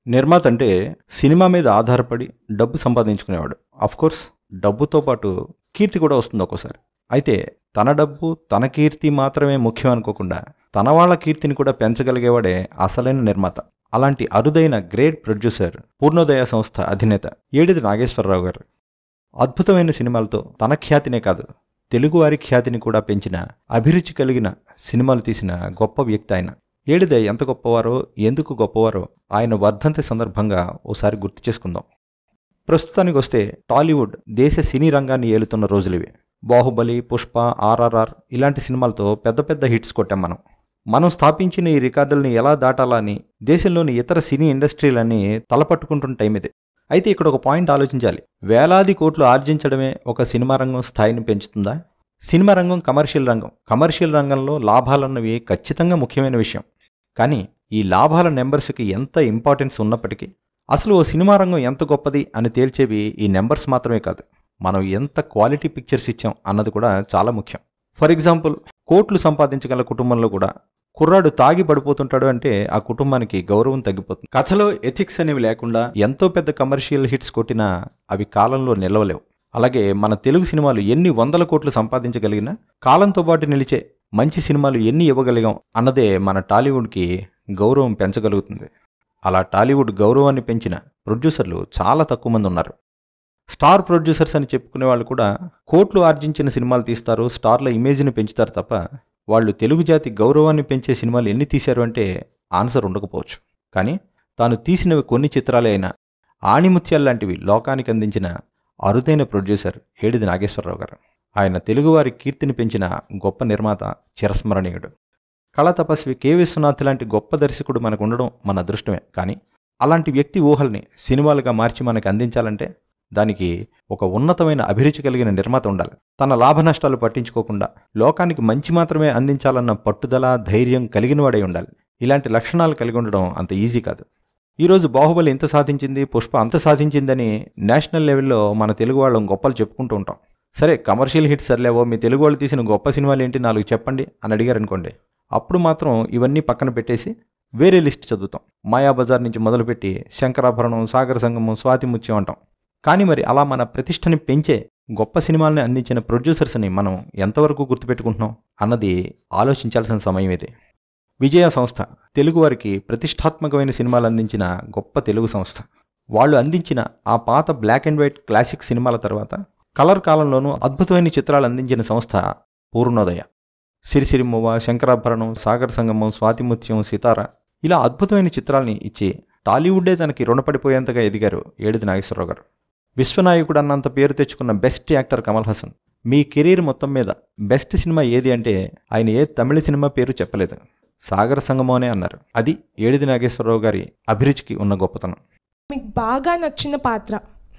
నిర్మాత అంటే సినిమా మీద ఆధారపడి డబ్బు సంపాదించుకునేవాడు కోర్స్ డబ్బుతో పాటు కీర్తి కూడా వస్తుంది ఒక్కోసారి అయితే తన డబ్బు తన కీర్తి మాత్రమే ముఖ్యం అనుకోకుండా తన వాళ్ళ కీర్తిని కూడా పెంచగలిగేవాడే అసలైన నిర్మాత అలాంటి అరుదైన గ్రేట్ ప్రొడ్యూసర్ పూర్ణోదయ సంస్థ అధినేత ఏడిది నాగేశ్వరరావు గారు అద్భుతమైన సినిమాలతో తన ఖ్యాతినే కాదు తెలుగువారి ఖ్యాతిని కూడా పెంచిన అభిరుచి కలిగిన సినిమాలు తీసిన గొప్ప వ్యక్తి ఆయన ఏడిద ఎంత గొప్పవారో ఎందుకు గొప్పవారో ఆయన వర్ధంతి సందర్భంగా ఓసారి గుర్తు చేసుకుందాం ప్రస్తుతానికి వస్తే టాలీవుడ్ దేశ సినీ రంగాన్ని ఏలుతున్న రోజులివి బాహుబలి పుష్ప ఆర్ఆర్ఆర్ ఇలాంటి సినిమాలతో పెద్ద పెద్ద హిట్స్ కొట్టాం మనం మనం స్థాపించిన ఈ రికార్డుల్ని ఎలా దాటాలని దేశంలోని ఇతర సినీ ఇండస్ట్రీలన్నీ తలపట్టుకుంటున్న టైం ఇది అయితే ఇక్కడ ఒక పాయింట్ ఆలోచించాలి వేలాది కోట్లు ఆర్జించడమే ఒక సినిమా రంగం స్థాయిని పెంచుతుందా సినిమా రంగం కమర్షియల్ రంగం కమర్షియల్ రంగంలో లాభాలన్నవి ఖచ్చితంగా ముఖ్యమైన విషయం కానీ ఈ లాభాల నెంబర్స్కి ఎంత ఇంపార్టెన్స్ ఉన్నప్పటికీ అసలు ఓ సినిమా రంగం ఎంత గొప్పది అని తేల్చేవి ఈ నెంబర్స్ మాత్రమే కాదు మనం ఎంత క్వాలిటీ పిక్చర్స్ ఇచ్చాం అన్నది కూడా చాలా ముఖ్యం ఫర్ ఎగ్జాంపుల్ కోట్లు సంపాదించగల కుటుంబంలో కూడా కుర్రాడు తాగి పడిపోతుంటాడు అంటే ఆ కుటుంబానికి గౌరవం తగ్గిపోతుంది కథలో ఎథిక్స్ అనేవి లేకుండా ఎంతో పెద్ద కమర్షియల్ హిట్స్ కొట్టినా అవి కాలంలో నిలవలేవు అలాగే మన తెలుగు సినిమాలు ఎన్ని వందల కోట్లు సంపాదించగలిగినా కాలంతో పాటు నిలిచే మంచి సినిమాలు ఎన్ని ఇవ్వగలిగాం అన్నదే మన టాలీవుడ్కి గౌరవం పెంచగలుగుతుంది అలా టాలీవుడ్ గౌరవాన్ని పెంచిన ప్రొడ్యూసర్లు చాలా తక్కువ మంది ఉన్నారు స్టార్ ప్రొడ్యూసర్స్ అని చెప్పుకునే వాళ్ళు కూడా కోట్లు ఆర్జించిన సినిమాలు తీస్తారు స్టార్ల ఇమేజ్ని పెంచుతారు తప్ప వాళ్ళు తెలుగు జాతి గౌరవాన్ని పెంచే సినిమాలు ఎన్ని తీశారు అంటే ఆన్సర్ ఉండకపోవచ్చు కానీ తాను తీసినవి కొన్ని చిత్రాలే అయినా ఆణిముత్యాలు లాంటివి లోకానికి అందించిన అరుదైన ప్రొడ్యూసర్ ఏడిది నాగేశ్వరరావు గారు ఆయన తెలుగువారి కీర్తిని పెంచిన గొప్ప నిర్మాత చిరస్మరణీయుడు కళా తపస్వి కె విశ్వనాథ్ లాంటి గొప్ప దర్శకుడు మనకు ఉండడం మన అదృష్టమే కానీ అలాంటి వ్యక్తి ఊహల్ని సినిమాలుగా మార్చి మనకు అందించాలంటే దానికి ఒక ఉన్నతమైన అభిరుచి కలిగిన నిర్మాత ఉండాలి తన లాభ నష్టాలు పట్టించుకోకుండా లోకానికి మంచి మాత్రమే అందించాలన్న పట్టుదల ధైర్యం కలిగిన వాడై ఉండాలి ఇలాంటి లక్షణాలు కలిగి ఉండడం అంత ఈజీ కాదు ఈరోజు బాహుబలి ఇంత సాధించింది పుష్ప అంత సాధించిందని నేషనల్ లెవెల్లో మన తెలుగు వాళ్ళం గొప్పలు చెప్పుకుంటూ ఉంటాం సరే కమర్షియల్ హిట్స్ సర్లేవో మీ తెలుగు వాళ్ళు తీసిన గొప్ప సినిమాలు ఏంటి నాలుగు చెప్పండి అని అడిగారు అనుకోండి అప్పుడు మాత్రం ఇవన్నీ పక్కన పెట్టేసి వేరే లిస్ట్ చదువుతాం మాయాబజార్ నుంచి మొదలుపెట్టి శంకరాభరణం సాగర సంగమం స్వాతి ముత్యం అంటాం కానీ మరి అలా మన ప్రతిష్టని పెంచే గొప్ప సినిమాల్ని అందించిన ప్రొడ్యూసర్స్ని మనం ఎంతవరకు గుర్తుపెట్టుకుంటున్నాం అన్నది ఆలోచించాల్సిన సమయం ఇది విజయ సంస్థ తెలుగువారికి ప్రతిష్టాత్మకమైన సినిమాలు అందించిన గొప్ప తెలుగు సంస్థ వాళ్ళు అందించిన ఆ పాత బ్లాక్ అండ్ వైట్ క్లాసిక్ సినిమాల తర్వాత కలర్ కాలంలోనూ అద్భుతమైన చిత్రాలు అందించిన సంస్థ పూర్ణోదయ సిరిసిరిమ్మువ శంకరాభరణం సాగర సంగమం స్వాతిముత్యం సితార ఇలా అద్భుతమైన చిత్రాల్ని ఇచ్చి టాలీవుడ్డే తనకి రుణపడిపోయేంతగా ఎదిగారు ఏడిది నాగేశ్వరరావు గారు విశ్వనాయకుడు అన్నంత పేరు తెచ్చుకున్న బెస్ట్ యాక్టర్ కమల్ హాసన్ మీ కెరీర్ మొత్తం మీద బెస్ట్ సినిమా ఏది అంటే ఆయన ఏ తమిళ సినిమా పేరు చెప్పలేదు సాగర సంగమం అనే అన్నారు అది ఏడిది నాగేశ్వరరావు గారి అభిరుచికి ఉన్న గొప్పతనం మీకు బాగా నచ్చిన పాత్ర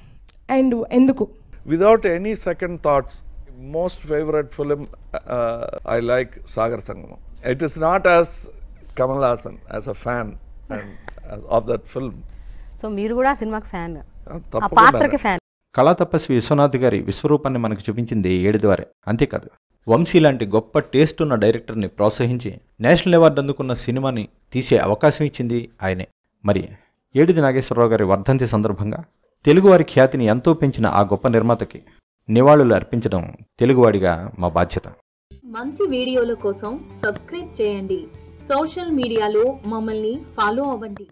అండ్ ఎందుకు without any second thoughts most favorite film uh, i like sagar sangamam it is not as kamal hassan as a fan and as, of that film so మీరు కూడా ఆ సినిమాకి ఫ్యాన్ Uh, ఆ తప్పకుండా పాత్రకి ఫ్యాన్ కళా తపస్వి విశ్వనాథ్ గారి విశ్వరూపాన్ని మనకు చూపించింది ఏడిద్వారే అంతేకాదు వంశీ లాంటి గొప్ప టేస్ట్ ఉన్న డైరెక్టర్ని ప్రోత్సహించి నేషనల్ అవార్డు అందుకున్న సినిమాని తీసే అవకాశం ఇచ్చింది ఆయనే మరి ఏడిది నాగేశ్వరరావు గారి వర్ధంతి సందర్భంగా తెలుగువారి ఖ్యాతిని ఎంతో పెంచిన ఆ గొప్ప నిర్మాతకి నివాళులు అర్పించడం తెలుగువాడిగా మా బాధ్యత మంచి వీడియోల కోసం సబ్స్క్రైబ్ చేయండి సోషల్ మీడియాలో మమ్మల్ని ఫాలో అవ్వండి